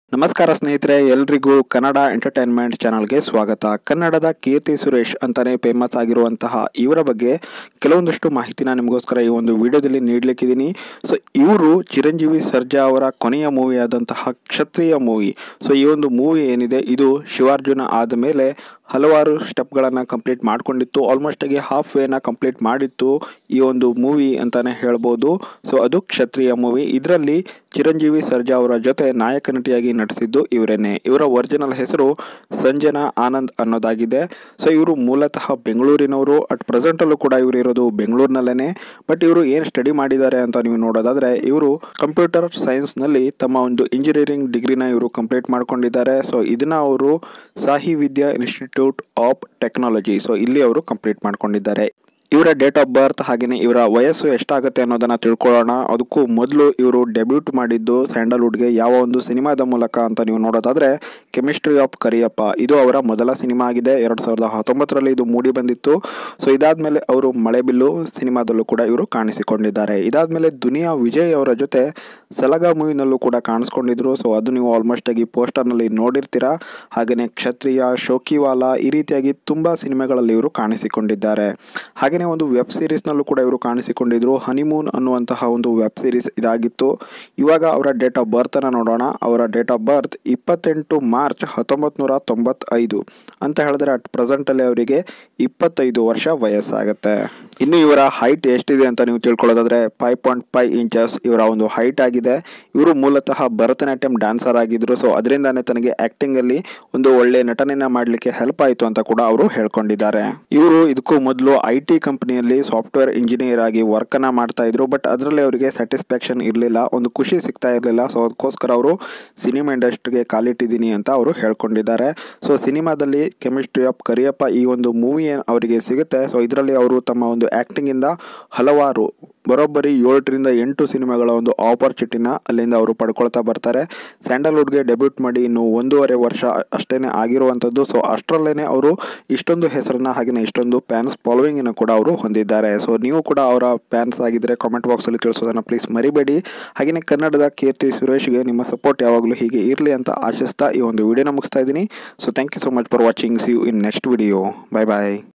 ನಮಸ್ಕಾರ ಸ್ನೇಹಿತರೆ ಎಲ್ರಿಗೂ ಕನ್ನಡ ಎಂಟರ್ಟೈನ್ಮೆಂಟ್ ಚಾನಲ್ಗೆ ಸ್ವಾಗತ ಕನ್ನಡದ ಕೀರ್ತಿ ಸುರೇಶ್ ಅಂತಾನೆ ಫೇಮಸ್ ಆಗಿರುವಂತಹ ಇವರ ಬಗ್ಗೆ ಕೆಲವೊಂದಷ್ಟು ಮಾಹಿತಿನ ನಿಮಗೋಸ್ಕರ ಈ ಒಂದು ವಿಡಿಯೋದಲ್ಲಿ ನೀಡಲಿಕ್ಕಿದ್ದೀನಿ ಸೊ ಇವರು ಚಿರಂಜೀವಿ ಸರ್ಜಾ ಅವರ ಕೊನೆಯ ಮೂವಿ ಆದಂತಹ ಕ್ಷತ್ರಿಯ ಮೂವಿ ಸೊ ಈ ಒಂದು ಮೂವಿ ಏನಿದೆ ಇದು ಶಿವಾರ್ಜುನ ಆದ ಮೇಲೆ ಹಲವಾರು ಸ್ಟೆಪ್ಗಳನ್ನು ಕಂಪ್ಲೀಟ್ ಮಾಡ್ಕೊಂಡಿತ್ತು ಆಲ್ಮೋಸ್ಟ್ ಆಗಿ ಹಾಫ್ ವೇನ ಕಂಪ್ಲೀಟ್ ಮಾಡಿತ್ತು ಈ ಒಂದು ಮೂವಿ ಅಂತಾನೆ ಹೇಳ್ಬೋದು ಸೊ ಅದು ಕ್ಷತ್ರಿಯ ಮೂವಿ ಇದರಲ್ಲಿ ಚಿರಂಜೀವಿ ಸರ್ಜಾ ಅವರ ಜೊತೆ ನಾಯಕ ನಟಿಯಾಗಿ ನಟಿಸಿದ್ದು ಇವರೇನೆ ಇವರ ಒರಿಜಿನಲ್ ಹೆಸರು ಸಂಜನಾ ಆನಂದ್ ಅನ್ನೋದಾಗಿದೆ ಸೊ ಇವರು ಮೂಲತಃ ಬೆಂಗಳೂರಿನವರು ಅಟ್ ಪ್ರೆಸೆಂಟಲ್ಲೂ ಕೂಡ ಇವರು ಇರೋದು ಬೆಂಗಳೂರಿನಲ್ಲೇ ಬಟ್ ಇವರು ಏನು ಸ್ಟಡಿ ಮಾಡಿದ್ದಾರೆ ಅಂತ ನೀವು ನೋಡೋದಾದರೆ ಇವರು ಕಂಪ್ಯೂಟರ್ ಸೈನ್ಸ್ನಲ್ಲಿ ತಮ್ಮ ಒಂದು ಇಂಜಿನಿಯರಿಂಗ್ ಡಿಗ್ರಿನ ಇವರು ಕಂಪ್ಲೀಟ್ ಮಾಡ್ಕೊಂಡಿದ್ದಾರೆ ಸೊ ಇದನ್ನ ಅವರು Sahi Vidya institute of technology so ಇಲ್ಲಿ ಅವರು ಕಂಪ್ಲೀಟ್ ಮಾಡ್ಕೊಂಡಿದ್ದಾರೆ ಇವರ ಡೇಟ್ ಆಫ್ ಬರ್ತ್ ಹಾಗೆಯೇ ಇವರ ವಯಸ್ಸು ಎಷ್ಟಾಗುತ್ತೆ ಅನ್ನೋದನ್ನ ತಿಳ್ಕೊಳ್ಳೋಣ ಅದಕ್ಕೂ ಮೊದಲು ಇವರು ಡೆಬ್ಯೂಟ್ ಮಾಡಿದ್ದು ಸ್ಯಾಂಡಲ್ವುಡ್ಗೆ ಯಾವ ಒಂದು ಸಿನಿಮಾದ ಮೂಲಕ ಅಂತ ನೀವು ನೋಡೋದಾದ್ರೆ ಕೆಮಿಸ್ಟ್ರಿ ಆಫ್ ಕರಿಯಪ್ಪ ಇದು ಅವರ ಮೊದಲ ಸಿನಿಮಾ ಆಗಿದೆ ಎರಡು ಸಾವಿರದ ಹತ್ತೊಂಬತ್ತರಲ್ಲಿ ಇದು ಮೂಡಿ ಬಂದಿತ್ತು ಸೊ ಇದಾದ್ಮೇಲೆ ಅವರು ಮಳೆಬಿಲ್ಲು ಸಿನಿಮಾದಲ್ಲೂ ಕೂಡ ಇವರು ಕಾಣಿಸಿಕೊಂಡಿದ್ದಾರೆ ಇದಾದ್ಮೇಲೆ ದುನಿಯಾ ವಿಜಯ್ ಅವರ ಜೊತೆ ಸಲಗ ಮೂವಿನಲ್ಲೂ ಕೂಡ ಕಾಣಿಸ್ಕೊಂಡಿದ್ರು ಸೊ ಅದು ನೀವು ಆಲ್ಮೋಸ್ಟ್ ಆಗಿ ಪೋಸ್ಟರ್ನಲ್ಲಿ ನೋಡಿರ್ತೀರಾ ಹಾಗೆಯೇ ಕ್ಷತ್ರಿಯ ಶೋಕಿವಾಲಾ ಈ ರೀತಿಯಾಗಿ ತುಂಬ ಸಿನಿಮಾಗಳಲ್ಲಿ ಇವರು ಕಾಣಿಸಿಕೊಂಡಿದ್ದಾರೆ ಹಾಗೆಯೇ ಒಂದು ವೆಬ್ ಸೀರೀಸ್ನಲ್ಲೂ ಕೂಡ ಇವರು ಕಾಣಿಸಿಕೊಂಡಿದ್ರು ಹನಿಮೂನ್ ಅನ್ನುವಂತಹ ಒಂದು ವೆಬ್ ಸೀರೀಸ್ ಇದಾಗಿತ್ತು ಇವಾಗ ಅವರ ಡೇಟ್ ಆಫ್ ಬರ್ತನ್ನು ನೋಡೋಣ ಅವರ ಡೇಟ್ ಆಫ್ ಬರ್ತ್ ಇಪ್ಪತ್ತೆಂಟು ಮಾರ್ಚ್ ಹತ್ತೊಂಬತ್ತು ನೂರ ತೊಂಬತ್ತೈದು ಅಂತ ಹೇಳಿದ್ರೆ ಅಟ್ ಪ್ರೆಸೆಂಟಲ್ಲಿ ಅವರಿಗೆ ಇಪ್ಪತ್ತೈದು ವರ್ಷ ವಯಸ್ಸಾಗುತ್ತೆ ಇನ್ನು ಇವರ ಹೈಟ್ ಎಷ್ಟಿದೆ ಅಂತ ನೀವು ತಿಳ್ಕೊಳ್ಳೋದಾದ್ರೆ ಫೈವ್ ಪಾಯಿಂಟ್ ಫೈವ್ ಇಂಚಸ್ ಇವರ ಒಂದು ಹೈಟ್ ಆಗಿದೆ ಇವರು ಮೂಲತಃ ಭರತನಾಟ್ಯಂ ಡ್ಯಾನ್ಸರ್ ಆಗಿದ್ರು ಸೊ ಅದರಿಂದಾನೇ ತನಗೆ ಆಕ್ಟಿಂಗ್ ಅಲ್ಲಿ ಒಂದು ಒಳ್ಳೆ ನಟನೆಯನ್ನ ಮಾಡಲಿಕ್ಕೆ ಹೆಲ್ಪ್ ಆಯಿತು ಅಂತ ಕೂಡ ಅವರು ಹೇಳ್ಕೊಂಡಿದ್ದಾರೆ ಇವರು ಇದಕ್ಕೂ ಮೊದಲು ಐ ಟಿ ಕಂಪನಿಯಲ್ಲಿ ಸಾಫ್ಟ್ವೇರ್ ಇಂಜಿನಿಯರ್ ಆಗಿ ವರ್ಕ್ ಅನ್ನ ಮಾಡ್ತಾ ಇದ್ರು ಬಟ್ ಅದರಲ್ಲಿ ಅವರಿಗೆ ಸ್ಯಾಟಿಸ್ಫ್ಯಾಕ್ಷನ್ ಇರಲಿಲ್ಲ ಒಂದು ಖುಷಿ ಸಿಗ್ತಾ ಇರಲಿಲ್ಲ ಸೊ ಅದಕ್ಕೋಸ್ಕರ ಅವರು ಸಿನಿಮಾ ಇಂಡಸ್ಟ್ರಿಗೆ ಕಾಲಿಟ್ಟಿದ್ದೀನಿ ಅಂತ ಅವರು ಹೇಳ್ಕೊಂಡಿದ್ದಾರೆ ಸೊ ಸಿನಿಮಾದಲ್ಲಿ ಕೆಮಿಸ್ಟ್ರಿ ಆಫ್ ಕರಿಯಪ್ಪ ಈ ಒಂದು ಮೂವಿ ಅವರಿಗೆ ಸಿಗುತ್ತೆ ಸೊ ಇದರಲ್ಲಿ ಅವರು ತಮ್ಮ ಒಂದು ಆ್ಯಕ್ಟಿಂಗಿಂದ ಹಲವಾರು ಬರೋಬ್ಬರಿ ಏಳರಿಂದ ಎಂಟು ಸಿನಿಮಾಗಳ ಒಂದು ಆಪರ್ಚುನಿಟಿನ ಅಲ್ಲಿಂದ ಅವರು ಪಡ್ಕೊಳ್ತಾ ಬರ್ತಾರೆ ಸ್ಯಾಂಡಲ್ವುಡ್ಗೆ ಡೆಬ್ಯೂಟ್ ಮಾಡಿ ಇನ್ನು ಒಂದೂವರೆ ವರ್ಷ ಅಷ್ಟೇ ಆಗಿರುವಂಥದ್ದು ಸೊ ಅಷ್ಟರಲ್ಲೇ ಅವರು ಇಷ್ಟೊಂದು ಹೆಸರನ್ನ ಹಾಗೆಯೇ ಇಷ್ಟೊಂದು ಫ್ಯಾನ್ಸ್ ಫಾಲೋವಿಂಗನ್ನು ಕೂಡ ಅವರು ಹೊಂದಿದ್ದಾರೆ ಸೊ ನೀವು ಕೂಡ ಅವರ ಫ್ಯಾನ್ಸ್ ಆಗಿದ್ದರೆ ಕಾಮೆಂಟ್ ಬಾಕ್ಸಲ್ಲಿ ತಿಳಿಸೋದನ್ನು ಪ್ಲೀಸ್ ಮರಿಬೇಡಿ ಹಾಗೆಯೇ ಕನ್ನಡದ ಕೀರ್ತಿ ಸುರೇಶ್ಗೆ ನಿಮ್ಮ ಸಪೋರ್ಟ್ ಯಾವಾಗಲೂ ಹೀಗೆ ಇರಲಿ ಅಂತ ಆಶಿಸ್ತಾ ಈ ಒಂದು ವಿಡಿಯೋನ ಮುಗಿಸ್ತಾ ಇದ್ದೀನಿ so thank you so much for watching see you in next video bye bye